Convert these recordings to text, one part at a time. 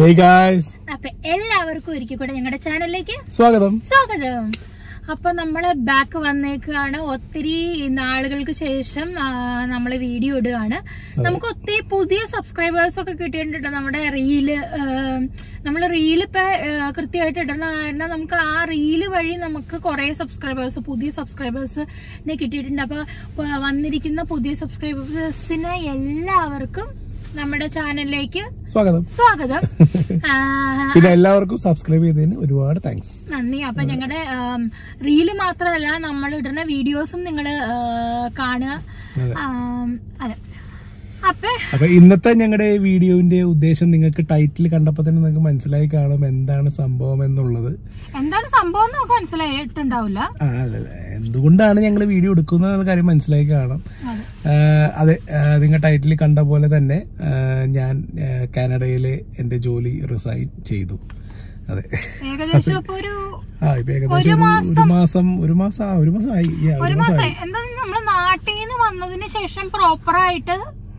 Hey guys അപ്പൊ എല്ലാവർക്കും ഒരിക്കൽ കൂടെ ഞങ്ങളുടെ ചാനലിലേക്ക് സ്വാഗതം സ്വാഗതം അപ്പൊ നമ്മള് ബാക്ക് വന്നേക്കാണ് ഒത്തിരി നാളുകൾക്ക് ശേഷം നമ്മൾ വീഡിയോ ഇടുകയാണ് നമുക്ക് ഒത്തിരി പുതിയ സബ്സ്ക്രൈബേഴ്സ് ഒക്കെ കിട്ടിയിട്ടുണ്ട് നമ്മുടെ റീല് നമ്മൾ റീല് ഇപ്പൊ ആ, കൃത്യമായിട്ട് ഇടണ കാരണം നമുക്ക് ആ റീല് വഴി നമുക്ക് കുറെ സബ്സ്ക്രൈബേഴ്സ് പുതിയ സബ്സ്ക്രൈബേഴ്സിനെ കിട്ടിയിട്ടുണ്ട് അപ്പൊ ആ, വന്നിരിക്കുന്ന പുതിയ സബ്സ്ക്രൈബേഴ്സിന് എല്ലാവർക്കും നമ്മുടെ ചാനലിലേക്ക് സ്വാഗതം സ്വാഗതം ആ, പിന്നെ എല്ലാവർക്കും സബ്സ്ക്രൈബ് ചെയ്തതിന് ഒരുപാട് താങ്ക്സ് നന്ദി അപ്പൊ ഞങ്ങളുടെ റീല് മാത്രമല്ല നമ്മൾ ഇടുന്ന വീഡിയോസും നിങ്ങൾ കാണുക അതെ. ആം, അതെ അപ്പൊ അപ്പൊ ഇന്നത്തെ ഞങ്ങളുടെ വീഡിയോന്റെ ഉദ്ദേശം നിങ്ങൾക്ക് ടൈറ്റിൽ കണ്ടപ്പോ തന്നെ നിങ്ങൾക്ക് മനസ്സിലായി കാണും എന്താണ് സംഭവം എന്നുള്ളത് എന്താണ് സംഭവം എന്ന് നമുക്ക് മനസ്സിലായിട്ടുണ്ടാവില്ല ആ, അല്ലല്ല. എന്തുകൊണ്ടാണ് ഞങ്ങൾ വീഡിയോ എടുക്കുന്നത് എന്നുള്ള കാര്യം മനസ്സിലായി കാണും അതെ. ആ, അതെ നിങ്ങൾ ടൈറ്റിൽ കണ്ട പോലെ തന്നെ ആ, ഞാൻ ആ, കാനഡയിലെ എന്റെ ജോലി റിസൈൻ ചെയ്തു അതെ ഏകദേശം ഇപ്പൊ ഒരു ആ ഇപ്പൊ ഏകദേശം ഒരു- ഒരു മാസം ഒരു മാസം ആ ഒരു മാസം ആയി Yeah, ഒരു ഒരു മാസം മാസം എന്താ നമ്മള് നാട്ടിൽ നിന്ന് വന്നതിന് ശേഷം പ്രോപ്പറായിട്ട്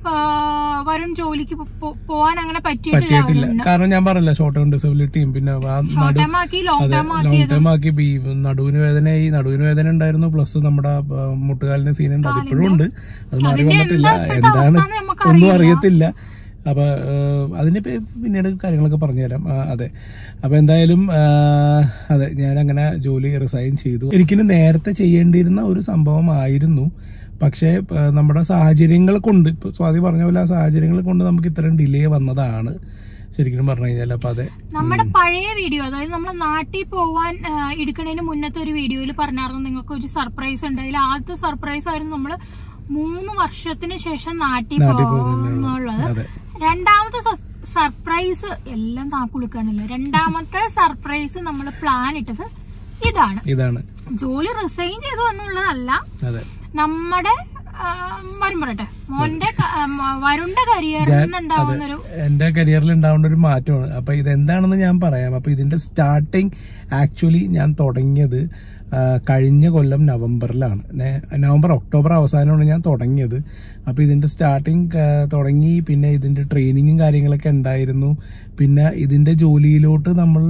വരും ജോലിക്ക് പോ- പോ- പോവാൻ അങ്ങനെ പറ്റിയിട്ടില്ല പറ്റിയിട്ടില്ല കാരണം ഞാൻ പറഞ്ഞില്ല ഷോർട്ട് ടേം ഡിസബിലിറ്റിയും പിന്നെ ആ നടു ടൈം ആക്കി ലോങ് അതെ ടൈം ലോങ് ടൈം ആക്കി ഇപ്പൊ ഈ നടുവിന് വേദനയായി നടുവിന് വേദന ഉണ്ടായിരുന്നു പ്ലസ് നമ്മുടെ ആ, മുട്ടുകാലിന് സീൻ ഉണ്ട് അതിപ്പോഴും ഉണ്ട് അത് മാറി വന്നിട്ടില്ല എന്താണ് അവസ്ഥ നമുക്ക് ഒന്നും അറിയത്തില്ല അപ്പൊ ആ, അതിന്റെ പേ- പിന്നീട് കാര്യങ്ങളൊക്കെ പറഞ്ഞുതരാം ആ, അതെ അപ്പൊ എന്തായാലും ആ, അതെ ഞാൻ അങ്ങനെ ജോലി റിസൈൻ ചെയ്തു എനിക്കിന് നേരത്തെ ചെയ്യേണ്ടിയിരുന്ന ഒരു സംഭവമായിരുന്നു പക്ഷേ ആ, നമ്മുടെ സാഹചര്യങ്ങൾ കൊണ്ട് ഇപ്പൊ സ്വാതി പറഞ്ഞ പോലെ ആ സാഹചര്യങ്ങൾ കൊണ്ട് നമുക്ക് ഇത്രയും ഡിലേ വന്നതാണ് ശരിക്കും പറഞ്ഞു കഴിഞ്ഞാൽ അപ്പൊ അതെ നമ്മുടെ പഴയ വീഡിയോ അതായത് നമ്മൾ നാട്ടിൽ പോവാൻ ആ, എടുക്കണതിന് മുന്നത്തെ ഒരു വീഡിയോയിൽ പറഞ്ഞായിരുന്നു നിങ്ങൾക്ക് ഒരു സർപ്രൈസ് ഉണ്ടായില്ല ആദ്യത്തെ സർപ്രൈസ് ആയിരുന്നു നമ്മൾ മൂന്ന് വർഷത്തിന് ശേഷം നാട്ടിൽ നാട്ടിൽ പോകുന്നുള്ളത് അതെ രണ്ടാമത്തെ സർപ്രൈസ് എല്ലാം താക്കുളുക്കാണല്ലോ രണ്ടാമത്തെ സർപ്രൈസ് നമ്മൾ പ്ലാൻ ഇട്ടത് ഇതാണ് ഇതാണ് ജോലി റിസൈൻ ചെയ്തു എന്നുള്ളതല്ല അതെ നമ്മുടെ ആ, വരും പറയട്ടെ മോന്റെ ക- ആ, മ- വരുണിന്റെ കരിയറിൽ നിന്നുണ്ടാവുന്ന ഒരു എന്റെ കരിയറിൽ ഉണ്ടാവേണ്ട ഒരു മാറ്റമാണ് അപ്പൊ ഇതെന്താണെന്ന് ഞാൻ പറയാം അപ്പൊ ഇതിന്റെ സ്റ്റാർട്ടിങ് ആക്ച്വലി ഞാൻ തുടങ്ങിയത് ആ, കഴിഞ്ഞ കൊല്ലം നവംബറിലാണ് നെ- നവംബർ ഒക്ടോബർ അവസാനമാണ് ഞാൻ തുടങ്ങിയത് അപ്പൊ ഇതിന്റെ സ്റ്റാർട്ടിങ് തുടങ്ങി പിന്നെ ഇതിന്റെ ട്രെയിനിങ്ങും കാര്യങ്ങളൊക്കെ ഉണ്ടായിരുന്നു പിന്നെ ഇതിന്റെ ജോലിയിലോട്ട് നമ്മൾ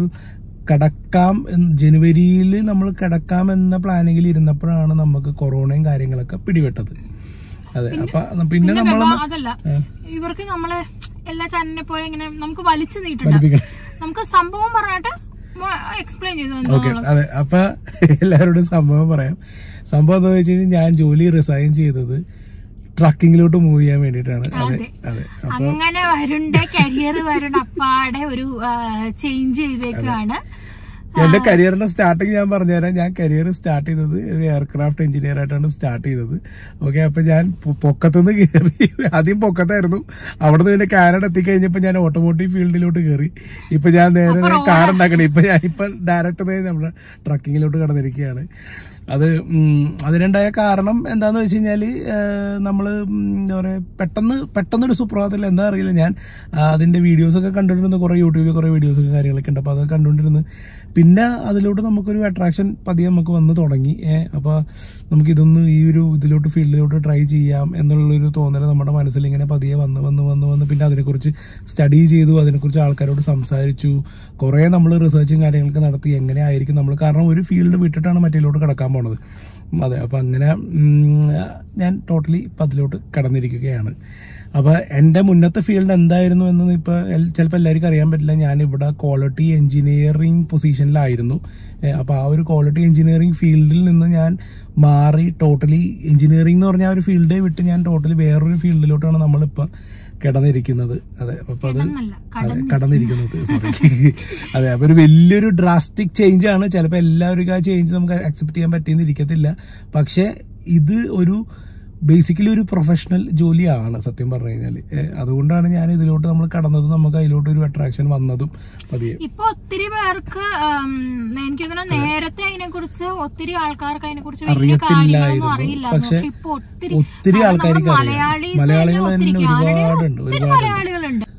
കടക്കാം എന്ന് ജനുവരിയിൽ നമ്മൾ കിടക്കാം എന്ന പ്ലാനിങ്ങിൽ ഇരുന്നപ്പോഴാണ് നമുക്ക് കൊറോണയും കാര്യങ്ങളൊക്കെ പിടിപെട്ടത് അതെ അപ്പൊ പിന്നെ നമ്മൾ വ്യവ- അതല്ല ഇവർക്ക് നമ്മളെ എല്ലാ ചാനലിനെ പോലെ ഇങ്ങനെ നമുക്ക് വലിച്ചു നീട്ടുണ്ട് പഠിപ്പിക്കണം നമുക്ക് സംഭവം പറഞ്ഞിട്ട് എക്സ്പ്ലെയിൻ ചെയ്തു ഓക്കെ തന്നോളാം. അതെ അപ്പൊ എല്ലാവരോടും സംഭവം പറയാം സംഭവം എന്താ വെച്ച് കഴിഞ്ഞാൽ ഞാൻ ജോലി റിസൈൻ ചെയ്തത് ട്രക്കിങ്ങിലോട്ട് മൂവ് ചെയ്യാൻ വേണ്ടിയിട്ടാണ് അതെ അതെ. അതെ അങ്ങനെ വരുണ്ട കരിയർ വരുന്ന അപ്പാടെ ഒരു ചേഞ്ച് ചെയ്തേക്കാണ് എന്റെ കരിയറിന്റെ സ്റ്റാർട്ടിങ് ഞാൻ പറഞ്ഞുതരാം ഞാൻ കരിയർ സ്റ്റാർട്ട് ചെയ്തത് ഒരു എയർക്രാഫ്റ്റ് എഞ്ചിനീയർ ആയിട്ടാണ് സ്റ്റാർട്ട് ചെയ്തത് ഓക്കെ അപ്പൊ ഞാൻ പൊ- പൊക്കത്തുനിന്ന് കയറി ആദ്യം പൊക്കത്തായിരുന്നു അവിടെ നിന്ന് പിന്നെ കാനഡ എത്തിക്കഴിഞ്ഞപ്പോ ഞാൻ ഓട്ടോമോട്ടീവ് ഫീൽഡിലോട്ട് കയറി ഇപ്പൊ ഞാൻ നേരെ കാർ ഉണ്ടാക്കണേ ഇപ്പൊ ഞാൻ ഇപ്പൊ ഡയറക്റ്റ് നമ്മുടെ ട്രക്കിങ്ങിലോട്ട് കടന്നിരിക്കുകയാണ് അത് ഉം, അതിനുണ്ടായ കാരണം എന്താന്ന് വെച്ച് കഴിഞ്ഞാല് ഏഹ്, നമ്മള് ഉം, എന്താ പറയാ പെട്ടെന്ന് പെട്ടെന്നൊരു സുപ്രഭാതത്തിൽ എന്താ അറിയില്ല ഞാൻ ആ, അതിന്റെ വീഡിയോസ് ഒക്കെ കണ്ടുകൊണ്ടിരുന്നു കുറെ യൂട്യൂബിൽ കുറെ വീഡിയോസ് ഒക്കെ കാര്യങ്ങളൊക്കെ ഉണ്ട് അപ്പൊ അതൊക്കെ കണ്ടുകൊണ്ടിരുന്നു പിന്നെ അതിലോട്ട് നമുക്കൊരു അട്രാക്ഷൻ പതിയെ നമുക്ക് വന്ന് തുടങ്ങി ഏഹ് അപ്പൊ നമുക്ക് ഇതൊന്ന് ഈ ഒരു ഇതിലോട്ട് ഫീൽഡിലോട്ട് ട്രൈ ചെയ്യാം എന്നുള്ളൊരു തോന്നൽ നമ്മുടെ മനസ്സിൽ ഇങ്ങനെ പതിയെ വന്ന് വന്ന് വന്ന് വന്ന് പിന്നെ അതിനെക്കുറിച്ച് സ്റ്റഡി ചെയ്തു അതിനെക്കുറിച്ച് ആൾക്കാരോട് സംസാരിച്ചു കുറെ നമ്മൾ റിസർച്ചും കാര്യങ്ങളൊക്കെ നടത്തി എങ്ങനെ ആയിരിക്കും നമ്മൾ കാരണം ഒരു ഫീൽഡ് വിട്ടിട്ടാണ് മറ്റേലോട്ട് കിടക്കാൻ പോണത് അതെ അപ്പൊ അങ്ങനെ ഉം, ഞാൻ ടോട്ടലി ഇപ്പം അതിലോട്ട് കടന്നിരിക്കുകയാണ് അപ്പൊ എന്റെ മുന്നത്തെ ഫീൽഡ് എന്തായിരുന്നു എന്ന് ഇപ്പൊ ചിലപ്പോൾ എല്ലാവർക്കും അറിയാൻ പറ്റില്ല ഞാൻ ഇവിടെ ക്വാളിറ്റി എഞ്ചിനീയറിംഗ് പൊസിഷനിലായിരുന്നു ഏഹ് അപ്പൊ ആ ഒരു ക്വാളിറ്റി എഞ്ചിനീയറിംഗ് ഫീൽഡിൽ നിന്ന് ഞാൻ മാറി ടോട്ടലി എഞ്ചിനീയറിംഗ് എന്ന് പറഞ്ഞ ആ ഒരു ഫീൽഡേ വിട്ട് ഞാൻ ടോട്ടലി വേറൊരു ഫീൽഡിലോട്ടാണ് നമ്മളിപ്പോ കിടന്നിരിക്കുന്നത് അതെ അപ്പൊ അത് എന്നല്ല അതെ കടന്നിരിക്കുന്നത് സോറി അതെ അപ്പൊ ഒരു വലിയൊരു ഡ്രാസ്റ്റിക് ചേഞ്ച് ആണ് ചിലപ്പോൾ എല്ലാവർക്കും ആ ചേഞ്ച് നമുക്ക് അക്സെപ്റ്റ് ചെയ്യാൻ പറ്റിയെന്ന് ഇരിക്കത്തില്ല പക്ഷെ ഇത് ഒരു ബേസിക്കലി ഒരു പ്രൊഫഷണൽ ജോലിയാണ് സത്യം പറഞ്ഞു കഴിഞ്ഞാൽ അതുകൊണ്ടാണ് ഞാൻ ഇതിലോട്ട് നമ്മൾ കടന്നതും നമുക്ക് അതിലോട്ട് ഒരു അട്രാക്ഷൻ വന്നതും പതിയെ ഇപ്പൊ ഒത്തിരി പേർക്ക് ഉം, എനിക്ക് തോന്നുന്നു നേരത്തെ അതിനെ കുറിച്ച് ഒത്തിരി ആൾക്കാർക്ക് അതിനെ കുറിച്ച് വലിയ അറിയത്തില്ലായിരുന്നു. കാര്യങ്ങളൊന്നും അറിയില്ല പക്ഷെ പക്ഷെ ഇപ്പൊ ഒത്തിരി ഒത്തിരി കാരണം ആൾക്കാർക്ക് നമ്മുടെ അറിയാം. മലയാളീസ് മലയാളികൾ തന്നെ ഒത്തിരി തന്നെ കാനഡയിൽ ഒരുപാടുണ്ട്, ഒത്തിരി ഒരുപാടുണ്ട്. മലയാളികളുണ്ട്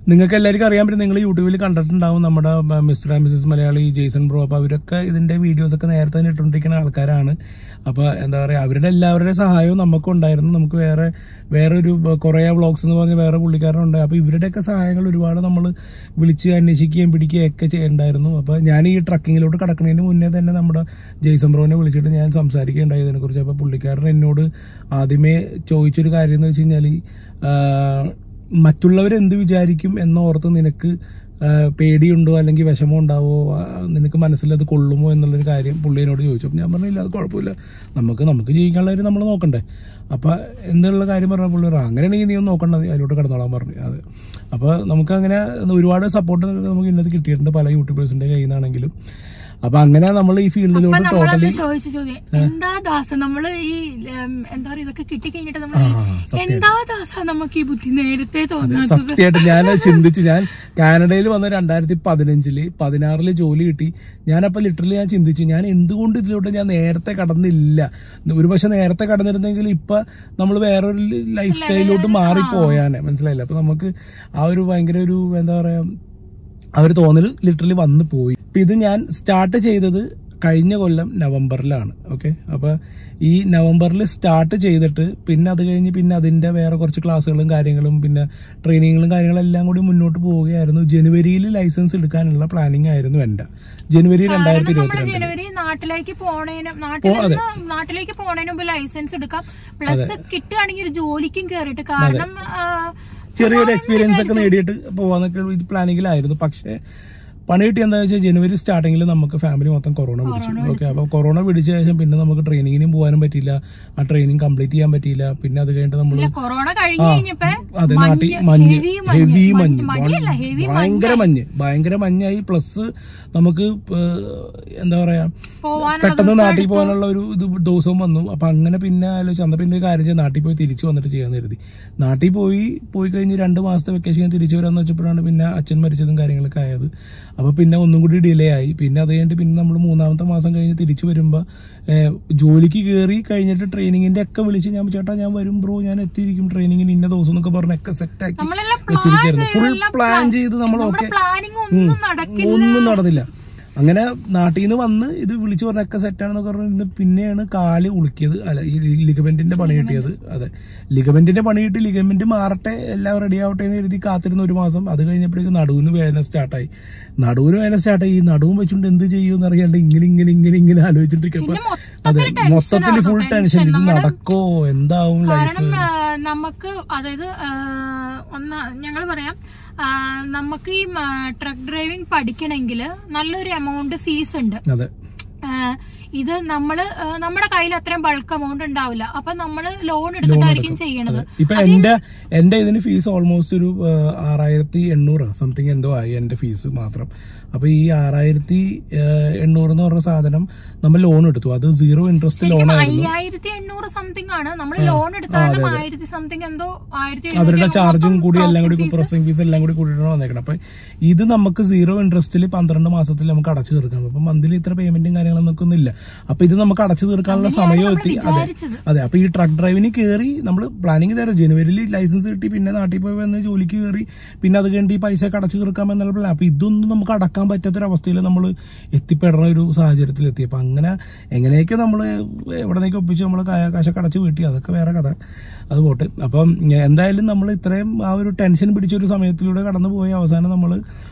നിങ്ങൾക്ക് എല്ലാവർക്കും അറിയാൻ പറ്റും നിങ്ങൾ യൂട്യൂബിൽ കണ്ടിട്ടുണ്ടാവും നമ്മുടെ mister and missus Malayali Jaison bro അപ്പോൾ അവരൊക്കെ ഇതിന്റെ വീഡിയോസ് ഒക്കെ നേരത്തെ തന്നെ ഇട്ടുകൊണ്ടിരിക്കുന്ന ആൾക്കാരാണ് അപ്പോൾ എന്താ പറയുക അവരുടെ എല്ലാവരുടെയും സഹായവും നമുക്കും ഉണ്ടായിരുന്നു നമുക്ക് വേറെ വേറെ ഒരു കുറേ വ്ളോഗ്സ് എന്ന് പറഞ്ഞ വേറെ പുള്ളിക്കാരനുണ്ട് അപ്പോൾ ഇവരുടെയൊക്കെ സഹായങ്ങൾ ഒരുപാട് നമ്മൾ വിളിച്ച് അന്വേഷിക്കുകയും പിടിക്കുകയും ഒക്കെ ചെയ്യണ്ടായിരുന്നു അപ്പോൾ ഞാൻ ഈ ട്രക്കിങ്ങിലോട്ട് കടക്കുന്നതിന് മുന്നേ തന്നെ നമ്മുടെ ജെയ്സൺ ബ്രോനെ വിളിച്ചിട്ട് ഞാൻ സംസാരിക്കുകയുണ്ടായി ഇതിനെക്കുറിച്ച് അപ്പോൾ പുള്ളിക്കാരൻ എന്നോട് ആദ്യമേ ചോദിച്ചൊരു കാര്യം എന്ന് വെച്ച് കഴിഞ്ഞാൽ മറ്റുള്ളവരെന്ത് വിചാരിക്കും എന്നോർത്ത് നിനക്ക് ആ, പേടിയുണ്ടോ അല്ലെങ്കിൽ വിഷമം ഉണ്ടാവോ ആ, നിനക്ക് മനസ്സിലത് കൊള്ളുമോ എന്നുള്ളൊരു കാര്യം പുള്ളിയോട് ചോദിച്ചു അപ്പം ഞാൻ പറഞ്ഞില്ല അത് കുഴപ്പമില്ല നമുക്ക് നമുക്ക് ജീവിക്കാനുള്ള കാര്യം നമ്മൾ നോക്കണ്ടേ അപ്പം എന്നുള്ള കാര്യം പറഞ്ഞ പുള്ളി പറഞ്ഞു അങ്ങനെയാണെങ്കിൽ നീ ഒന്ന് നോക്കണ്ട നീ അതിലോട്ട് കിടന്നോളാൻ പറഞ്ഞു അത് അപ്പോൾ നമുക്ക് അങ്ങനെ ഒരുപാട് സപ്പോർട്ട് നമുക്ക് ഇന്നത് കിട്ടിയിട്ടുണ്ട് പല യൂട്യൂബേഴ്സിന്റെ കയ്യിൽ നിന്നാണെങ്കിലും അപ്പം അങ്ങനെ നമ്മൾ ഈ അപ്പൊ ഫീൽഡിലോട്ട് നമ്മളന്ന് ടോട്ടലി ചോദിച്ച ചോദ്യം എന്താ ദാസ നമ്മള് ഈ ഉം, എന്താ പറയുക ഇതൊക്കെ കിട്ടിക്കഴിഞ്ഞിട്ട് നമ്മൾ ആ, സത്യം. എന്താ ദാസ നമുക്ക് ഈ ബുദ്ധി നേരത്തെ തോന്നാത്തത് സത്യമായിട്ട് ഞാൻ ചിന്തിച്ചു ഞാൻ കാനഡയിൽ വന്ന രണ്ടായിരത്തി പതിനഞ്ചില് പതിനാറില് ജോലി കിട്ടി ഞാനപ്പോ ലിറ്ററലി ഞാൻ ചിന്തിച്ചു ഞാൻ എന്തുകൊണ്ട് ഇതിലോട്ട് ഞാൻ നേരത്തെ കടന്നില്ല ഒരു പക്ഷെ നേരത്തെ കടന്നിരുന്നെങ്കിൽ ഇപ്പൊ നമ്മൾ വേറൊരു ലൈഫ് സ്റ്റൈലിലോട്ട് മാറിപ്പോയാനെ മനസ്സിലായില്ല അപ്പൊ നമുക്ക് ആ ഒരു ഭയങ്കര ഒരു എന്താ പറയാ ആ ഒരു തോന്നൽ ലിറ്ററലി വന്നു പോയി ഇപ്പൊ ഇത് ഞാൻ സ്റ്റാർട്ട് ചെയ്തത് കഴിഞ്ഞ കൊല്ലം നവംബറിലാണ് ഓക്കെ അപ്പൊ ഈ നവംബറിൽ സ്റ്റാർട്ട് ചെയ്തിട്ട് പിന്നെ അത് കഴിഞ്ഞ് പിന്നെ അതിന്റെ വേറെ കുറച്ച് ക്ലാസ്സുകളും കാര്യങ്ങളും പിന്നെ ട്രെയിനിങ്ങുകളും കാര്യങ്ങളും എല്ലാം കൂടി മുന്നോട്ട് പോവുകയായിരുന്നു ജനുവരിയിൽ ലൈസൻസ് എടുക്കാനുള്ള പ്ലാനിങ് ആയിരുന്നു എന്റെ ജനുവരി രണ്ടായിരത്തി നമ്മള് ഇരുപത്തിരണ്ട് ജനുവരി നാട്ടിലേക്ക് പോണേനും നാട്ടിൽ നിന്ന് നാട്ടിലേക്ക് പോണേന് മുമ്പ് ലൈസൻസ് എടുക്കാം പ്ലസ് കിട്ടുകയാണെങ്കിൽ ഒരു ജോലിക്കും കേറിയിട്ട് കാരണം ആ, ചെറിയൊരു എക്സ്പീരിയൻസ് ഒക്കെ നേടിയിട്ട് പോവാന്നൊക്കെ ഇത് പ്ലാനിങ്ങിലായിരുന്നു പക്ഷേ പണി കിട്ടി എന്താ വെച്ചാൽ ജനുവരി സ്റ്റാർട്ടിങ്ങിൽ നമുക്ക് ഫാമിലി മൊത്തം കൊറോണ പിടിച്ചു ഓക്കെ അപ്പൊ കൊറോണ പിടിച്ച ശേഷം പിന്നെ നമുക്ക് ട്രെയിനിങ്ങിനും പോകാനും പറ്റിയില്ല ആ ട്രെയിനിങ് കംപ്ലീറ്റ് ചെയ്യാൻ പറ്റിയില്ല പിന്നെ അത് കഴിഞ്ഞിട്ട് നമ്മൾ ഇല്ല കൊറോണ കഴിഞ്ഞ് കഴിഞ്ഞപ്പോ അതെ നാട്ടിൽ മഞ്ഞ് heavy ഹെവി മഞ്ഞ് മഞ്ഞല്ല ഹെവി ഭയങ്കര മഞ്ഞ് ഭയങ്കര മഞ്ഞായി പ്ലസ് നമുക്ക് ഏഹ്, എന്താ പറയാ പോവാനുള്ള പെട്ടെന്ന് നാട്ടിൽ പോകാനുള്ള ഒരു ഇത് ദിവസവും വന്നു അപ്പൊ അങ്ങനെ പിന്നെ ആലോചിച്ച് അന്ന് പിന്നെ ഒരു കാര്യം ചെയ്ത് നാട്ടിൽ പോയി തിരിച്ചു വന്നിട്ട് ചെയ്യാന്ന് കരുതി നാട്ടിൽ പോയി പോയി കഴിഞ്ഞ് രണ്ട് മാസത്തെ വെക്കേഷൻ തിരിച്ചു വരാന്ന് വെച്ചപ്പോഴാണ് പിന്നെ അച്ഛൻ മരിച്ചതും കാര്യങ്ങളൊക്കെ ആയത് അപ്പൊ പിന്നെ ഒന്നും കൂടി ഡിലേ ആയി പിന്നെ അത് കഴിഞ്ഞിട്ട് പിന്നെ നമ്മൾ മൂന്നാമത്തെ മാസം കഴിഞ്ഞ് തിരിച്ചു വരുമ്പോ ഏഹ്, ജോലിക്ക് കയറി കഴിഞ്ഞിട്ട് ട്രെയിനിങ്ങിന്റെ ഒക്കെ വിളിച്ച് ഞാൻ ചേട്ടാ ഞാൻ വരും ബ്രോ ഞാൻ എത്തിയിരിക്കും ട്രെയിനിങ്ങിന് ഇന്ന ദിവസം എന്നൊക്കെ പറഞ്ഞൊക്കെ സെറ്റ് ആക്കി നമ്മളെല്ലാം വെച്ചിരിക്കായിരുന്നു ഫുൾ പ്ലാൻ ചെയ്ത് നമ്മൾ ഓക്കെ പ്ലാനിങ് ഒന്നും നടക്കില്ല ഒന്നും നടന്നില്ല അങ്ങനെ നാട്ടിൽ നിന്ന് വന്ന് ഇത് വിളിച്ചു പറഞ്ഞൊക്കെ സെറ്റാണെന്നൊക്കെ പറഞ്ഞ് പിന്നെയാണ് കാല് ഉളുക്കിയത് അല്ല ഈ ലിഗമെന്റിന്റെ പണി കിട്ടിയത് അതെ ലിഗമെന്റിന്റെ പണി കിട്ടി ലിഗമെന്റ് മാറട്ടെ എല്ലാം റെഡി ആവട്ടെ എന്ന് എഴുതി കാത്തിരുന്ന ഒരു മാസം അത് കഴിഞ്ഞപ്പോഴേക്കും നടുവിന് വേദന സ്റ്റാർട്ടായി നടുവിന് വേദന സ്റ്റാർട്ടായി ഈ നടുവും വെച്ചുകൊണ്ട് എന്ത് ചെയ്യുമെന്ന് അറിയാണ്ട് ഇങ്ങനെ ഇങ്ങനെ ഇങ്ങനെ ഇങ്ങനെ ആലോചിച്ചിട്ടിരിക്കപ്പോ പിന്നെ അതെ മൊത്തത്തിൽ മൊത്തത്തിൽ ഫുൾ ടെൻഷൻ ഇത് നടക്കോ എന്താവും ലൈഫ് കാരണം ആ, നമുക്ക് അതായത് ആ, ഒന്ന് ഞങ്ങൾ പറയാം ആ, നമുക്ക് ഈ ട്രക്ക് ഡ്രൈവിംഗ് പഠിക്കണമെങ്കിൽ നല്ലൊരു എമൗണ്ട് ഫീസ് ഉണ്ട് അതെ ആ, ഇത് നമ്മള് ആ, നമ്മുടെ കയ്യിൽ അത്രയും ബൾക്ക് എമൗണ്ട് ഉണ്ടാവില്ല അപ്പൊ നമ്മള് ലോൺ എടുത്തിട്ടായിരിക്കും ചെയ്യണത് ഇപ്പൊ എന്റെ എന്റെ ഇതിന് ഫീസ് ഓൾമോസ്റ്റ് ഒരു ആ, ആറായിരത്തി എണ്ണൂറ് സംതിങ് എന്തോ ആയി എന്റെ ഫീസ് മാത്രം അപ്പൊ ഈ ആറായിരത്തി ആ, എണ്ണൂറ് എന്ന് പറഞ്ഞ സാധനം നമ്മൾ ലോൺ എടുത്തു അത് സീറോ ഇൻട്രസ്റ്റ് ലോൺ ആയിരുന്നു അയ്യായിരത്തി എണ്ണൂറ് സംതിങ് ആണ് നമ്മൾ ലോൺ എടുത്താലും ആയിരത്തി സംതിങ് എന്തോ ആയിരത്തി അവരുടെ എഴുന്നൂറ്റി ചാർജും കൂടി എല്ലാം കൂടി processing fees. പ്രോസസിംഗ് ഫീസ് എല്ലാം കൂടി കൂടിയിട്ടാണ് വന്നേക്കണം അപ്പൊ ഇത് നമുക്ക് സീറോ ഇൻട്രസ്റ്റിൽ പന്ത്രണ്ട് മാസത്തിൽ നമുക്ക് അടച്ചു തീർക്കാം അപ്പൊ മന്ത്ലി ഇത്ര പേയ്മെന്റും കാര്യങ്ങളൊന്നും ഒന്നും ഇല്ല അപ്പൊ ഇത് നമുക്ക് അടച്ചു തീർക്കാനുള്ള സമയം എത്തി അതെ വിചാരിച്ചത്. അതെ അപ്പൊ ഈ ട്രക്ക് ഡ്രൈവിന് കയറി നമ്മൾ പ്ലാനിങ് തരാം ജനുവരിയിൽ ലൈസൻസ് കിട്ടി പിന്നെ നാട്ടിൽ പോയി വന്ന് ജോലിക്ക് കയറി പിന്നെ അത് കഴിഞ്ഞ് ഈ പൈസ ഒക്കെ അടച്ചു തീർക്കാം എന്നുള്ള പ്ലാൻ അപ്പൊ ഇതൊന്നും നമുക്ക് അടക്കാൻ പറ്റാത്തൊരവസ്ഥയിൽ നമ്മൾ എത്തിപ്പെടുന്ന ഒരു സാഹചര്യത്തിൽ എത്തി അപ്പൊ അങ്ങനെ എങ്ങനെയൊക്കെ നമ്മൾ എവിടെയൊക്കെ ഒപ്പിച്ച് നമ്മൾ കാശൊക്കെ അടച്ച് വീട്ടി അതൊക്കെ വേറെ കഥ അത് പോട്ടെ അപ്പം എന്തായാലും നമ്മൾ ഇത്രയും ആ ഒരു ടെൻഷൻ പിടിച്ച ഒരു സമയത്തിലൂടെ കടന്നു പോയ അവസാനം നമ്മൾ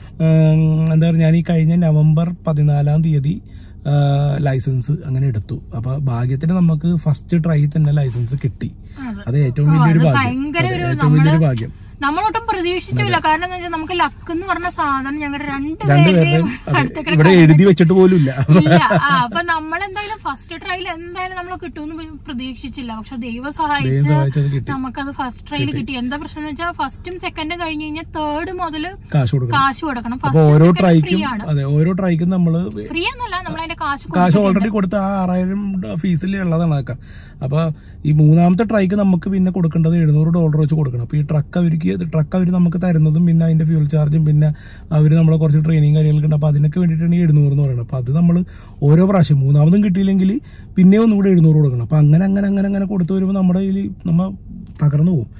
എന്താ പറയുക ഞാൻ ഈ കഴിഞ്ഞ നവംബർ പതിനാലാം തീയതി ആ, ലൈസൻസ് അങ്ങനെ എടുത്തു അപ്പൊ ഭാഗ്യത്തിന് നമുക്ക് ഫസ്റ്റ് ട്രൈ തന്നെ ലൈസൻസ് കിട്ടി അതെ. അത് ഏറ്റവും വലിയൊരു അത് ഭാഗ്യം ഭയങ്കര അതെ, ഒരു ഏറ്റവും വലിയൊരു ഭാഗ്യം നമ്മളൊട്ടും പ്രതീക്ഷിച്ചില്ല കാരണം എന്താ വെച്ചാൽ നമുക്ക് ലക്ക് എന്ന് പറഞ്ഞ സാധനം ഞങ്ങളുടെ രണ്ടുപേരുടെയും രണ്ടുപേരുടെയും അതെ, അടുത്തേക്ക് ഇവിടെ എഴുതി വെച്ചിട്ട് പോലും ഇല്ല ഇല്ല ആ, അപ്പൊ നമ്മൾ എന്തായാലും ഫസ്റ്റ് ട്രയൽ എന്തായാലും നമ്മൾ കിട്ടുമെന്ന് പ്രതീക്ഷിച്ചില്ല പക്ഷെ ദൈവം ദൈവം സഹായിച്ച് സഹായിച്ചത് കിട്ടി നമുക്കത് ഫസ്റ്റ് ട്രയൽ കിട്ടി എന്താ പ്രശ്നം എന്ന് വെച്ചാൽ ഫസ്റ്റും സെക്കൻഡും കഴിഞ്ഞ് കഴിഞ്ഞാൽ തേർഡ് മുതൽ കാശ് കൊടുക്കണം കാശ് കൊടുക്കണം അപ്പൊ ഫസ്റ്റ് ഓരോ ഫ്രീ ട്രൈക്കും ആണ് അതെ ഓരോ ട്രൈക്കും നമ്മള് ഫ്രീ എന്നല്ല നമ്മൾ അതിന്റെ കാശ് കാശ് കൊടുത്തിട്ടുണ്ട്. ഓൾറെഡി കൊടുത്ത ആ ആറായിരം ഫീസിൽ ഉള്ളതാണ് അതൊക്കെ അപ്പൊ ഈ മൂന്നാമത്തെ ട്രൈക്ക് നമുക്ക് പിന്നെ കൊടുക്കേണ്ടത് എഴുന്നൂറ് ഡോളർ വെച്ച് കൊടുക്കണം അപ്പൊ ഈ ട്രക്ക് അവർക്ക് ട്രക്ക് അവർ നമുക്ക് തരുന്നതും പിന്നെ അതിന്റെ ഫ്യൂൽ ചാർജും പിന്നെ അവർ നമ്മളെ കുറച്ച് ട്രെയിനിങ് കാര്യങ്ങളൊക്കെ ഉണ്ട് അപ്പൊ അതിനൊക്കെ വേണ്ടിയിട്ടാണ് ഈ എഴുന്നൂറ് എന്ന് പറയുന്നത് അപ്പൊ അത് നമ്മൾ ഓരോ പ്രാവശ്യം മൂന്നാമതും കിട്ടിയില്ലെങ്കിൽ പിന്നെ ഒന്നും കൂടെ എഴുന്നൂറ് കൊടുക്കണം അപ്പൊ അങ്ങനെ അങ്ങനെ അങ്ങനെ അങ്ങനെ കൊടുത്തു വരുമ്പോൾ നമ്മുടെ കയ്യിൽ നമ്മ തകർന്നു പോകും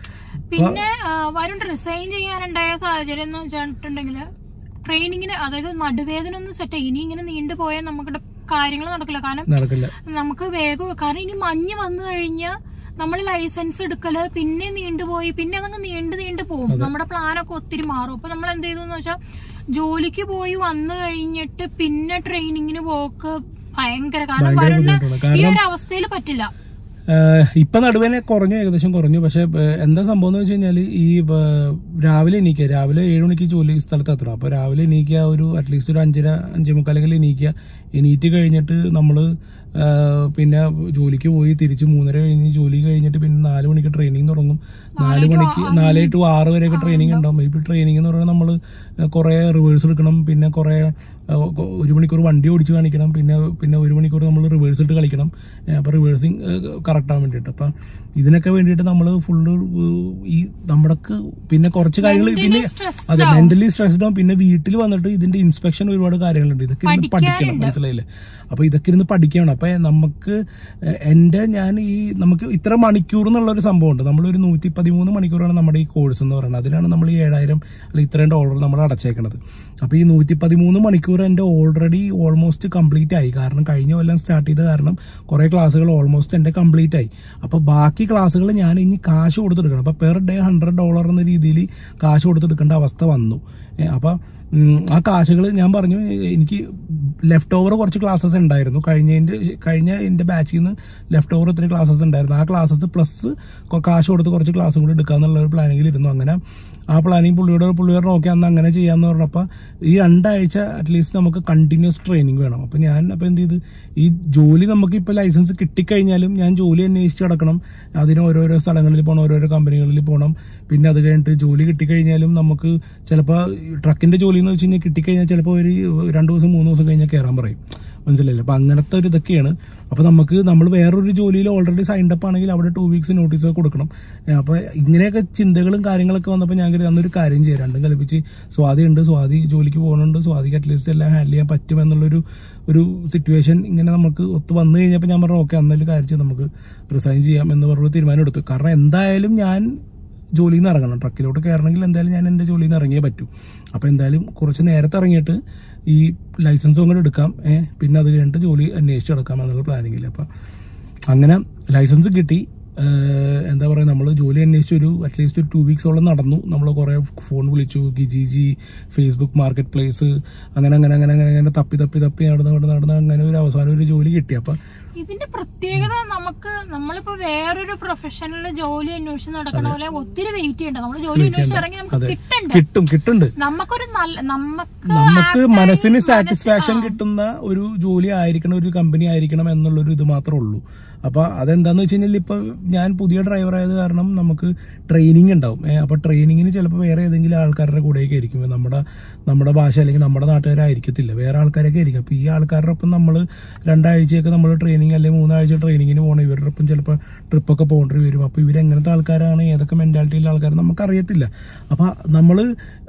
പിന്നെ ആ, വരുൺ റിസൈൻ ചെയ്യാനുണ്ടായ സാഹചര്യം എന്ന് വെച്ചിട്ടുണ്ടെങ്കിൽ ട്രെയിനിങ്ങിന് അതായത് നടുവേദന ഒന്ന് സെറ്റ് ഇനി ഇങ്ങനെ നീണ്ടു പോയാൽ നമുക്ക് കാര്യങ്ങൾ നടക്കില്ല കാരണം നടക്കില്ല നമുക്ക് വേഗം കാരണം ഇനി മഞ്ഞ് വന്നു കഴിഞ്ഞാൽ നമ്മൾ ലൈസൻസ് എടുക്കല് പിന്നെ നീണ്ടുപോയി പിന്നെ അതങ്ങ് നീണ്ടു നീണ്ടു പോകും നമ്മുടെ പ്ലാനൊക്കെ ഒത്തിരി മാറും അപ്പൊ നമ്മൾ എന്ത് ചെയ്തു വെച്ചാൽ ജോലിക്ക് പോയി വന്നു കഴിഞ്ഞിട്ട് പിന്നെ ട്രെയിനിങ്ങിന് പോക്ക് ഭയങ്കര കാരണം ഭയങ്കര വരുന്ന ബുദ്ധിമുട്ടാണ്. ഈ ഒരു അവസ്ഥയിൽ പറ്റില്ല ഏഹ് ഇപ്പൊ നടുവേനെ കുറഞ്ഞു ഏകദേശം കുറഞ്ഞു പക്ഷെ ഏഹ് എന്താ സംഭവം എന്ന് വെച്ച് കഴിഞ്ഞാല് ഈ ഏഹ് രാവിലെ എണീക്കുക രാവിലെ ഏഴ് മണിക്ക് ജോലി സ്ഥലത്ത് എത്തണം അപ്പൊ രാവിലെ എണീക്കുക ഒരു അറ്റ്ലീസ്റ്റ് ഒരു അഞ്ചര അഞ്ചേ മുക്കാലെങ്കിലും എണീക്കുക എണീറ്റ് കഴിഞ്ഞിട്ട് നമ്മള് ഏഹ് പിന്നെ ജോലിക്ക് പോയി തിരിച്ച് മൂന്നര കഴിഞ്ഞ് ജോലി കഴിഞ്ഞിട്ട് പിന്നെ നാല് മണിക്ക് ട്രെയിനിങ് തുടങ്ങും നാല് മണിക്ക് നാല് ടു ആറ് വരെയൊക്കെ ട്രെയിനിങ് ഉണ്ടാവും ഇപ്പൊ ട്രെയിനിങ് എന്ന് പറയുന്നത് നമ്മള് കുറെ റിവേഴ്സ് എടുക്കണം പിന്നെ കുറെ ഏഹ് ഒരു മണിക്കൂർ വണ്ടി ഓടിച്ച് കാണിക്കണം പിന്നെ പിന്നെ ഒരു മണിക്കൂർ നമ്മൾ റിവേഴ്സ് ഇട്ട് കളിക്കണം ഏഹ് അപ്പൊ റിവേഴ്സിങ് കറക്റ്റ് ആവാൻ വേണ്ടിയിട്ട് അപ്പൊ ഇതിനൊക്കെ വേണ്ടിയിട്ട് നമ്മൾ ഫുള്ള് ഈ നമ്മൾക്ക് പിന്നെ കുറച്ച് കാര്യങ്ങൾ പിന്നെ stressed അതെ മെന്റലി സ്ട്രെസ്ഡ് ആവും പിന്നെ വീട്ടിൽ വന്നിട്ട് ഇതിന്റെ ഇൻസ്പെക്ഷൻ ഒരുപാട് കാര്യങ്ങളുണ്ട് ഇതൊക്കെ ഇരുന്ന് പഠിക്കണം മനസ്സിലായില്ലേ അപ്പൊ ഇതൊക്കെ ഇരുന്ന് പഠിക്കണം അപ്പൊ നമുക്ക് ഏഹ് എന്റെ ഞാൻ ഈ നമുക്ക് ഇത്ര മണിക്കൂർ എന്നുള്ള ഒരു സംഭവമുണ്ട് നമ്മളൊരു നൂറ്റി പതിമൂന്ന് മണിക്കൂറാണ് നമ്മുടെ ഈ കോഴ്സ് എന്ന് പറയുന്നത് അതിനാണ് നമ്മൾ ഈ ഏഴായിരം അല്ലെങ്കിൽ ഇത്രയും ഡോളർ നമ്മൾ അടച്ചേക്കണത് അപ്പൊ ഈ നൂറ്റി പതിമൂന്ന് മണിക്കൂർ എന്റെ ഓൾറെഡി ഓൾമോസ്റ്റ് കംപ്ലീറ്റ് ആയി കാരണം കഴിഞ്ഞ കൊല്ലം സ്റ്റാർട്ട് ചെയ്ത കാരണം കുറെ ക്ലാസ്സുകൾ ഓൾമോസ്റ്റ് എന്റെ കംപ്ലീറ്റ് ആയി അപ്പൊ ബാക്കി ക്ലാസ്സുകൾ ഞാൻ ഇനി കാശ് കൊടുത്തെടുക്കണം അപ്പൊ പെർ ഡേ ഹൺഡ്രഡ് ഡോളർ എന്ന രീതിയിൽ കാശ് കൊടുത്തെടുക്കേണ്ട അവസ്ഥ വന്നു ഏ, അപ്പൊ ഉം, ആ കാശുകൾ ഞാൻ പറഞ്ഞു എനിക്ക് ലെഫ്റ്റ് ഓവർ കുറച്ച് ക്ലാസ്സസ് ഉണ്ടായിരുന്നു കഴിഞ്ഞതിന്റെ കഴിഞ്ഞ എന്റെ ബാച്ചിൽ നിന്ന് ലെഫ്റ്റ് ഓവർ ഇത്രയും ക്ലാസ്സസ് ഉണ്ടായിരുന്നു ആ ക്ലാസ്സസ് പ്ലസ് കാശ് കൊടുത്ത് കുറച്ച് ക്ലാസ്സും കൂടി എടുക്കാന്നുള്ള ഒരു പ്ലാനിങ്ങിൽ ഇരുന്നു അങ്ങനെ ആ പ്ലാനിങ് പുള്ളിയോട് പുള്ളിയോട് നോക്കി അന്ന് അങ്ങനെ ചെയ്യാന്ന് പറഞ്ഞപ്പോൾ ഈ രണ്ടാഴ്ച അറ്റ്ലീസ്റ്റ് നമുക്ക് കണ്ടിന്യൂസ് ട്രെയിനിങ് വേണം അപ്പൊ ഞാൻ അപ്പൊ എന്ത് ചെയ്ത് ഈ ജോലി നമുക്ക് ഇപ്പൊ ലൈസൻസ് കിട്ടിക്കഴിഞ്ഞാലും ഞാൻ ജോലി അന്വേഷിച്ച് കിടക്കണം അതിന് ഓരോരോ സ്ഥലങ്ങളിൽ പോകണം ഓരോരോ കമ്പനികളിൽ പോകണം പിന്നെ അത് കഴിഞ്ഞിട്ട് ജോലി കിട്ടിക്കഴിഞ്ഞാലും നമുക്ക് ചിലപ്പോൾ ട്രക്കിന്റെ ജോലി എന്ന് വെച്ച് കഴിഞ്ഞാൽ കിട്ടിക്കഴിഞ്ഞാൽ ചിലപ്പോൾ ഒരു രണ്ടു ദിവസം മൂന്ന് ദിവസം കഴിഞ്ഞാൽ കയറാൻ പറയും മനസ്സിലായില്ലേ അപ്പൊ അങ്ങനത്തെ ഒരു ഇതൊക്കെയാണ് അപ്പൊ നമുക്ക് നമ്മൾ വേറൊരു ജോലിയിൽ ഓൾറെഡി സൈൻഡ് അപ്പ് ആണെങ്കിൽ അവിടെ ടു വീക്സ് നോട്ടീസ് ഒക്കെ കൊടുക്കണം ഏ, അപ്പൊ ഇങ്ങനെയൊക്കെ ചിന്തകളും കാര്യങ്ങളൊക്കെ വന്നപ്പോൾ ഞാൻ കരുതി അന്നൊരു കാര്യം ചെയ്യാം രണ്ടും കൽപ്പിച്ച് സ്വാതി ഉണ്ട് സ്വാതി ജോലിക്ക് പോകുന്നുണ്ട് സ്വാതിക്ക് അറ്റ്ലീസ്റ്റ് എല്ലാം ഹാൻഡിൽ ചെയ്യാൻ പറ്റും എന്നുള്ളൊരു ഒരു സിറ്റുവേഷൻ ഇങ്ങനെ നമുക്ക് ഒത്ത് വന്നു കഴിഞ്ഞപ്പോൾ ഞാൻ പറഞ്ഞു ഓക്കെ അന്നൊരു കാര്യം ചെയ്ത് നമുക്ക് റിസൈൻ ചെയ്യാം എന്ന് പറഞ്ഞൊരു തീരുമാനം എടുത്തു കാരണം എന്തായാലും ഞാൻ ജോലിയിൽ നിന്ന് ഇറങ്ങണം ട്രക്കിലോട്ട് കയറണമെങ്കിൽ എന്തായാലും ഞാൻ എൻ്റെ ജോലിയിൽ നിന്ന് ഇറങ്ങിയേ പറ്റൂ അപ്പോൾ എന്തായാലും കുറച്ച് നേരത്തെ ഇറങ്ങിയിട്ട് ഈ ലൈസൻസ് കൂടെ എടുക്കാം ഏ, പിന്നെ അത് കഴിഞ്ഞിട്ട് ജോലി അന്വേഷിച്ച് എടുക്കാം എന്നുള്ള പ്ലാനിങ്ങിൽ അപ്പം അങ്ങനെ ലൈസൻസ് കിട്ടി ഏഹ്, എന്താ പറയുക നമ്മൾ ജോലി അന്വേഷിച്ച് ഒരു അറ്റ്ലീസ്റ്റ് ഒരു ടു വീക്സോളം നടന്നു നമ്മൾ കുറേ ഫോൺ വിളിച്ചു ഗിജി ഫേസ്ബുക്ക് മാർക്കറ്റ് പ്ലേസ് അങ്ങനെ അങ്ങനെ അങ്ങനെ അങ്ങനെ അങ്ങനെ തപ്പി തപ്പി തപ്പി നടന്ന് നടന്ന് നടന്ന് അങ്ങനെ ഒരു അവസാനം ഒരു ജോലി കിട്ടി അപ്പം ഇതിന്റെ പ്രത്യേകത നമുക്ക് നമ്മളിപ്പോ വേറൊരു പ്രൊഫഷണൽ ജോലി അന്വേഷിച്ച് നടക്കണ പോലെ ഒത്തിരി വെയിറ്റ് ചെയ്യണ്ട നമ്മൾ ജോലി അന്വേഷിച്ച് ഇറങ്ങി നമുക്ക് കിട്ടണ്ട കിട്ടും കിട്ടുന്നുണ്ട് നമുക്കൊരു നല്ല നമുക്ക് നമുക്ക് ആ മനസ്സിന് time സാറ്റിസ്ഫാക്ഷൻ മനസ്സ്- കിട്ടുന്ന ഒരു ജോലി ആയിരിക്കണം ഒരു കമ്പനി ആയിരിക്കണം എന്നുള്ളൊരു ഇത് മാത്രമേ ഉള്ളൂ അപ്പൊ അതെന്താന്ന് വെച്ച് കഴിഞ്ഞാൽ ഇപ്പൊ ഞാൻ പുതിയ ഡ്രൈവർ ആയത് കാരണം നമുക്ക് ട്രെയിനിങ് ഉണ്ടാവും ഏഹ് അപ്പൊ ട്രെയിനിങ്ങിന് ചിലപ്പോൾ വേറെ ഏതെങ്കിലും ആൾക്കാരുടെ കൂടെയൊക്കെ ആയിരിക്കും നമ്മുടെ നമ്മുടെ ഭാഷ അല്ലെങ്കിൽ നമ്മുടെ നാട്ടുകാരായിരിക്കത്തില്ല വേറെ ആൾക്കാരൊക്കെ ആയിരിക്കും അപ്പൊ ഈ ആൾക്കാരുടെ ഒപ്പം നമ്മൾ രണ്ടാഴ്ചയൊക്കെ നമ്മൾ ട്രെയിനിങ് അല്ലെങ്കിൽ മൂന്നാഴ്ച ട്രെയിനിങ്ങിന് പോകണം ഇവരുടെ ഒപ്പം ചിലപ്പോൾ ട്രിപ്പൊക്കെ പോകേണ്ടി വരും അപ്പൊ ഇവരെങ്ങനത്തെ ആൾക്കാരാണ് ഏതൊക്കെ മെന്റാലിറ്റിയിലുള്ള ആൾക്കാർ നമുക്കറിയത്തില്ല അപ്പൊ നമ്മള്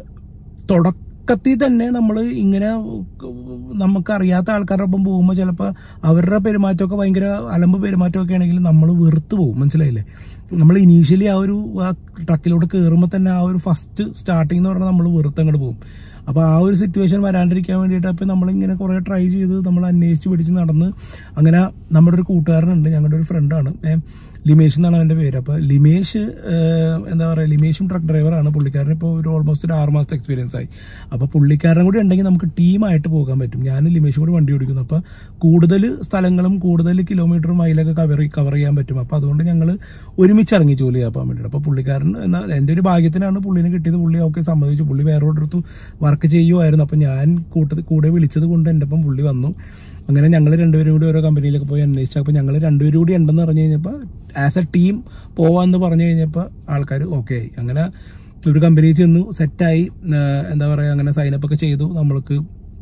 തുടക്കത്തിൽ തന്നെ നമ്മൾ ഇങ്ങനെ നമുക്കറിയാത്ത ആൾക്കാരുടെ ഒപ്പം പോകുമ്പോൾ ചിലപ്പോൾ അവരുടെ പെരുമാറ്റമൊക്കെ ഭയങ്കര അലമ്പ് പെരുമാറ്റമൊക്കെ ആണെങ്കിൽ നമ്മൾ വെറുത്ത് പോകും മനസ്സിലായില്ലേ നമ്മൾ ഇനീഷ്യലി ആ ഒരു ആ ട്രക്കിലോട്ട് കയറുമ്പോൾ തന്നെ ആ ഒരു ഫസ്റ്റ് സ്റ്റാർട്ടിങ് എന്ന് പറഞ്ഞാൽ നമ്മൾ വെറുത്തങ്ങോട്ട് പോകും അപ്പോൾ ആ ഒരു സിറ്റുവേഷൻ വരാണ്ടിരിക്കാൻ വേണ്ടിയിട്ട് അപ്പോൾ നമ്മളിങ്ങനെ കുറേ ട്രൈ ചെയ്ത് നമ്മൾ അന്വേഷിച്ച് പിടിച്ച് നടന്ന് അങ്ങനെ നമ്മുടെ ഒരു കൂട്ടുകാരനുണ്ട് ഞങ്ങളുടെ ഒരു ഫ്രണ്ടാണ് ലിമേഷ് എന്നാണ് അവൻ്റെ പേര് അപ്പോൾ ലിമേഷ് ഏഹ്, എന്താ പറയുക ലിമേഷും ട്രക്ക് ഡ്രൈവറാണ് പുള്ളിക്കാരൻ ഇപ്പോൾ ഒരു ഓൾമോസ്റ്റ് ഒരു ആറ് മാസത്തെ എക്സ്പീരിയൻസ് ആയി അപ്പോൾ പുള്ളിക്കാരനും കൂടി ഉണ്ടെങ്കിൽ നമുക്ക് ടീമായിട്ട് പോകാൻ പറ്റും ഞാനും ലിമേഷും കൂടി വണ്ടി ഓടിക്കുന്നു അപ്പോൾ കൂടുതൽ സ്ഥലങ്ങളും കൂടുതൽ കിലോമീറ്റർ മൈലൊക്കെ കവർ കവർ ചെയ്യാൻ പറ്റും അപ്പോൾ അതുകൊണ്ട് ഞങ്ങൾ ഒരുമിച്ച് ഇറങ്ങി ജോലി ചെയ്യാൻ വേണ്ടിയിട്ട് അപ്പോൾ പുള്ളിക്കാരൻ എന്നാൽ എൻ്റെ ഒരു ഭാഗ്യത്തിനാണ് പുള്ളിനെ കിട്ടിയത് പുള്ളി ഓക്കെ സമ്മതിച്ചു പുള്ളി വേറെ ഒരിടത്ത് വർക്ക് ചെയ്യുമായിരുന്നു അപ്പോൾ ഞാൻ കൂട്ടത്തിൽ കൂടെ വിളിച്ചത് കൊണ്ട് എൻ്റെ ഒപ്പം പുള്ളി വന്നു അങ്ങനെ ഞങ്ങൾ രണ്ടുപേരും കൂടി ഓരോ കമ്പനിയിലൊക്കെ പോയി അന്വേഷിച്ചു അപ്പോൾ ഞങ്ങൾ രണ്ടുപേരും കൂടി ഉണ്ടെന്ന് പറഞ്ഞു കഴിഞ്ഞപ്പോൾ ആസ് എ ടീം പോവാന്ന് പറഞ്ഞു കഴിഞ്ഞപ്പോൾ ആൾക്കാർ ഓക്കെ ആയി അങ്ങനെ ഒരു കമ്പനിയിൽ ചെന്നു സെറ്റായി എന്താ പറയുക അങ്ങനെ സൈനപ്പ് ഒക്കെ ചെയ്തു നമ്മൾക്ക്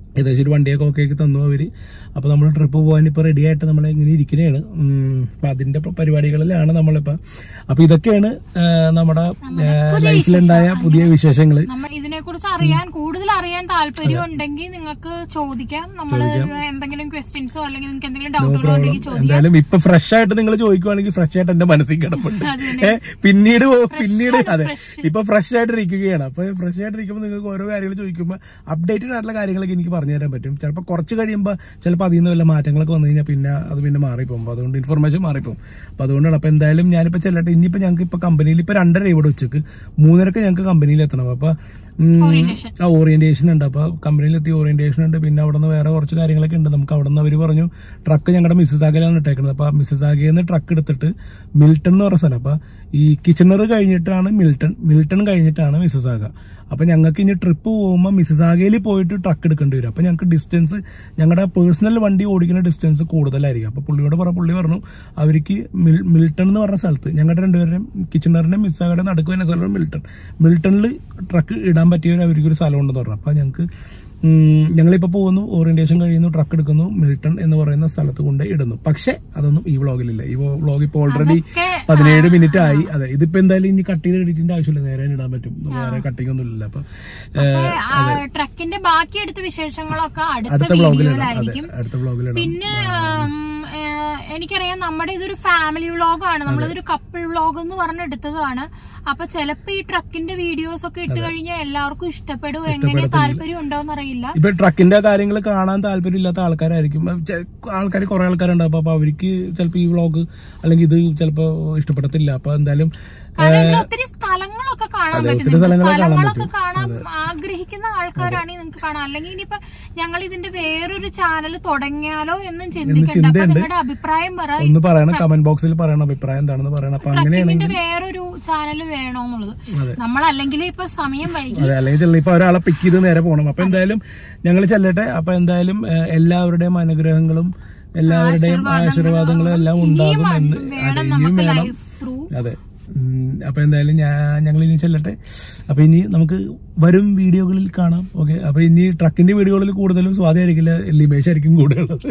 ഏകദേശം ഒരു വണ്ടിയൊക്കെ ഓക്കെ ആക്കി തന്നു അവര് അപ്പൊ നമ്മൾ ട്രിപ്പ് പോകാൻ ഇപ്പൊ റെഡി ആയിട്ട് നമ്മൾ ഇങ്ങനെ ഇരിക്കുന്നതാണ് അപ്പൊ അതിന്റെ ഇപ്പൊ പരിപാടികളിലാണ് നമ്മളിപ്പോ അപ്പൊ ഇതൊക്കെയാണ് ആ, നമ്മുടെ ലൈഫിലുണ്ടായ പുതിയ വിശേഷങ്ങള് നമ്മൾ ഇതിനെ കുറിച്ച് അറിയാൻ കൂടുതൽ അറിയാൻ താല്പര്യം ഉണ്ടെങ്കിൽ നിങ്ങൾക്ക് ചോദിക്കാം നമ്മൾ എന്തെങ്കിലും ക്വസ്റ്റ്യൻസോ അല്ലെങ്കിൽ നിങ്ങൾക്ക് എന്തെങ്കിലും ഡൗട്ടുകളോ ഉണ്ടെങ്കിൽ ചോദിക്കാം എന്തായാലും ഇപ്പൊ ഫ്രഷ് ആയിട്ട് നിങ്ങൾ ചോദിക്കുവാണെങ്കിൽ ഫ്രഷ് ആയിട്ട് എന്റെ മനസ്സിൽ കിടപ്പുണ്ട് അത് ഏ, പിന്നീട് ഓ- പിന്നീട് ആണ്, അതെ fresh. ഇപ്പൊ ഫ്രഷ് ആയിട്ട് ഇരിക്കുകയാണ് അപ്പൊ ഫ്രഷ് ആയിട്ട് ഇരിക്കുമ്പോൾ നിങ്ങൾക്ക് ഓരോ കാര്യങ്ങൾ ചോദിക്കുമ്പോൾ അപ്ഡേറ്റഡ് ആയിട്ടുള്ള കാര്യങ്ങളൊക്കെ എനിക്ക് പറഞ്ഞു തരാൻ പറ്റും ചിലപ്പോൾ കുറച്ച് കഴിയുമ്പോൾ ചിലപ്പോൾ അതിൽ നിന്ന് വല്ല മാറ്റങ്ങളൊക്കെ വന്നു കഴിഞ്ഞാൽ പിന്നെ അത് പിന്നെ മാറിപ്പോകും അപ്പൊ അതുകൊണ്ട് ഇൻഫർമേഷൻ മാറിപ്പോകും അപ്പൊ അതുകൊണ്ടാണ് അപ്പൊ എന്തായാലും ഞാനിപ്പോ ചെല്ലട്ടെ ഇനിയിപ്പോ ഞങ്ങൾക്ക് ഇപ്പൊ കമ്പനിയിൽ ഇപ്പൊ രണ്ടര ഇവിടെ ഉച്ചക്ക് മൂന്നരക്ക് ഞങ്ങൾക്ക് കമ്പനിയിൽ എത്തണം അപ്പൊ ഉം, Orientation. ആ ഓറിയന്റേഷൻ ഉണ്ട് അപ്പൊ കമ്പനിയിൽ എത്തി ഓറിയന്റേഷൻ ഉണ്ട് പിന്നെ അവിടെ നിന്ന് വേറെ കുറച്ച് കാര്യങ്ങളൊക്കെ ഉണ്ട് നമുക്ക് അവിടെ നിന്ന് അവർ പറഞ്ഞു ട്രക്ക് ഞങ്ങളുടെ മിസ്സസ് ആഗയിലാണ് ഇട്ടേക്കുന്നത് അപ്പൊ മിസ്സസ് ആഗയിൽ നിന്ന് ട്രക്ക് എടുത്തിട്ട് മിൽട്ടൺ എന്ന് പറഞ്ഞ സ്ഥലം അപ്പൊ ഈ കിച്ചണർ കഴിഞ്ഞിട്ടാണ് മിൽട്ടൺ മിൽട്ടൺ കഴിഞ്ഞിട്ടാണ് മിസ്സസ് ആഗ അപ്പൊ ഞങ്ങൾക്ക് ഇനി ട്രിപ്പ് പോകുമ്പോൾ മിസ്സസ് ആഗയിൽ പോയിട്ട് ട്രക്ക് എടുക്കേണ്ടി വരും അപ്പൊ ഞങ്ങൾക്ക് ഡിസ്റ്റൻസ് ഞങ്ങളുടെ പേഴ്സണൽ വണ്ടി ഓടിക്കുന്ന ഡിസ്റ്റൻസ് കൂടുതലായിരിക്കും അപ്പൊ പുള്ളിയോട് പറ പുള്ളി പറഞ്ഞു അവർക്ക് മിൽ- മിൽട്ടൺ എന്ന് പറഞ്ഞ സ്ഥലത്ത് ഞങ്ങളുടെ രണ്ടുപേരുടെയും കിച്ചണറിന്റെ മിസ്സാകയുടെ നടുക്ക് വരുന്ന സ്ഥലമാണ് മിൽട്ടൺ മിൽട്ടണിൽ ട്രക്ക് ഇടാൻ പറ്റിയ ഒരു അവർക്ക് ഒരു സ്ഥലം ഉണ്ടെന്ന് പറഞ്ഞു അപ്പൊ ഞങ്ങൾക്ക് ഉം, ഞങ്ങളിപ്പോ പോകുന്നു ഓറിയന്റേഷൻ കഴിയുന്നു ട്രക്ക് എടുക്കുന്നു മിൽട്ടൺ എന്ന് പറയുന്ന സ്ഥലത്ത് കൊണ്ട് ഇടുന്നു പക്ഷെ അതൊന്നും ഈ വ്ളോഗിലില്ല ഈ വ്ളോഗ് ഇപ്പോൾ ഓൾറെഡി അതൊക്കെ, പതിനേഴ് മിനിറ്റ് ആയി അതെ ഇതിപ്പോ എന്തായാലും ഇനി കട്ട് ചെയ്ത് എഡിറ്റിന്റെ ആവശ്യമില്ല നേരെ ഇടാൻ പറ്റും വേറെ കട്ടിങ് ഒന്നും ഇല്ല അപ്പൊ ഏഹ്, ആ ട്രക്കിന്റെ ബാക്കി എടുത്ത വിശേഷങ്ങളൊക്കെ അടുത്ത അടുത്ത വ്ളോഗിലിടാം അതെ വീഡിയോയിലായിരിക്കും അടുത്ത വ്ളോഗിലിടാം പിന്നെ ഉം, ഏഹ്, എനിക്കറിയാം നമ്മുടെ ഇതൊരു ഫാമിലി വ്ളോഗാണ് നമ്മളിതൊരു കപ്പിൾ വ്ളോഗ് എന്ന് പറഞ്ഞ് എടുത്തതാണ് അപ്പൊ ചിലപ്പോ ഈ ട്രക്കിന്റെ വീഡിയോസ് ഒക്കെ ഇട്ട് കഴിഞ്ഞാൽ എല്ലാവർക്കും ഇഷ്ടപ്പെടും എങ്ങനെ താല്പര്യം ഉണ്ടോന്ന് അറിയില്ല ഇപ്പൊ ട്രക്കിന്റെ കാര്യങ്ങൾ കാണാൻ താല്പര്യമില്ലാത്ത ആൾക്കാരായിരിക്കും ആൾക്കാർ കുറെ ആൾക്കാരുണ്ടാവും അപ്പൊ അവർക്ക് ചിലപ്പോ ഈ വ്ളോഗ് അല്ലെങ്കിൽ ഇത് ചിലപ്പോ ഇഷ്ടപ്പെടത്തില്ല അപ്പൊ എന്തായാലും കാരണം ഇതിൽ ഒത്തിരി സ്ഥലങ്ങളൊക്കെ കാണാൻ അതെ, പറ്റും ഒത്തിരി സ്ഥലങ്ങളെ കാണാൻ സ്ഥലങ്ങളൊക്കെ കാണാൻ ആഗ്രഹിക്കുന്ന ആൾക്കാരാണെങ്കിൽ നിങ്ങൾക്ക് കാണാം അല്ലെങ്കിൽ ഇനിയിപ്പോ ഞങ്ങൾ ഇതിന്റെ വേറൊരു ചാനൽ തുടങ്ങിയാലോ എന്നും ചിന്തിക്കണ്ട അപ്പൊ നിങ്ങളുടെ അഭിപ്രായം പറ ഒന്ന് പറയണം കമന്റ് ബോക്സിൽ പറയണം അഭിപ്രായം എന്താണെന്ന് പറയണം അപ്പൊ അങ്ങനെയാണെങ്കിൽ ഇതിന്റെ വേറൊരു ചാനൽ വേണോന്നുള്ളത് അതെ. നമ്മൾ അല്ലെങ്കിൽ ഇപ്പൊ സമയം വൈകി അതെ അല്ലെങ്കിൽ ചില ഇപ്പൊ ഒരാളെ പിക്ക് ചെയ്ത് നേരെ പോകണം അപ്പൊ എന്തായാലും ഞങ്ങൾ ചെല്ലട്ടെ അപ്പൊ എന്തായാലും ഏഹ്, എല്ലാവരുടെയും അനുഗ്രഹങ്ങളും എല്ലാവരുടെയും ആശീർവാദങ്ങളും എല്ലാം ഉണ്ടാകും എന്ന് അതെ വേണം ഇനിയും നമുക്ക് വേണം ലൈഫ് ത്രൂ അതെ ഉം, അപ്പൊ എന്തായാലും ഞാൻ ഞങ്ങൾ ഇനി ചെല്ലട്ടെ അപ്പൊ ഇനി നമുക്ക് വരും വീഡിയോകളിൽ കാണാം ഓക്കെ അപ്പൊ ഇനി ട്രക്കിന്റെ വീഡിയോകളിൽ കൂടുതലും സ്വാധീനിക്കില്ല ലിമേഷ് ആയിരിക്കും കൂടുതലുള്ളത്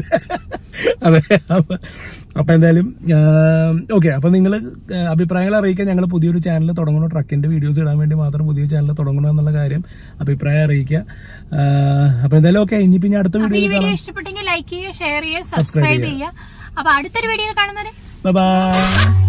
അതെ അപ്പൊ അപ്പൊ എന്തായാലും ഓക്കെ അപ്പൊ നിങ്ങൾ അഭിപ്രായങ്ങൾ അറിയിക്കാൻ ഞങ്ങൾ പുതിയൊരു ചാനൽ തുടങ്ങണോ ട്രക്കിന്റെ വീഡിയോസ് ഇടാൻ വേണ്ടി മാത്രം പുതിയ ചാനൽ തുടങ്ങണോ എന്നുള്ള കാര്യം അഭിപ്രായം അറിയിക്കുക ആ, അപ്പൊ എന്തായാലും ഓക്കെ ഇനി പിന്നെ അടുത്ത ഈ വീഡിയോയിൽ വീഡിയോ കാണാം ഇഷ്ടപ്പെട്ടെങ്കിൽ ലൈക്ക് ചെയ്യുക ഷെയർ ചെയ്യുക സബ്സ്ക്രൈബ് ചെയ്യുക അപ്പൊ അടുത്തൊരു വീഡിയോയിൽ കാണുന്നവരെ ബൈ ബൈ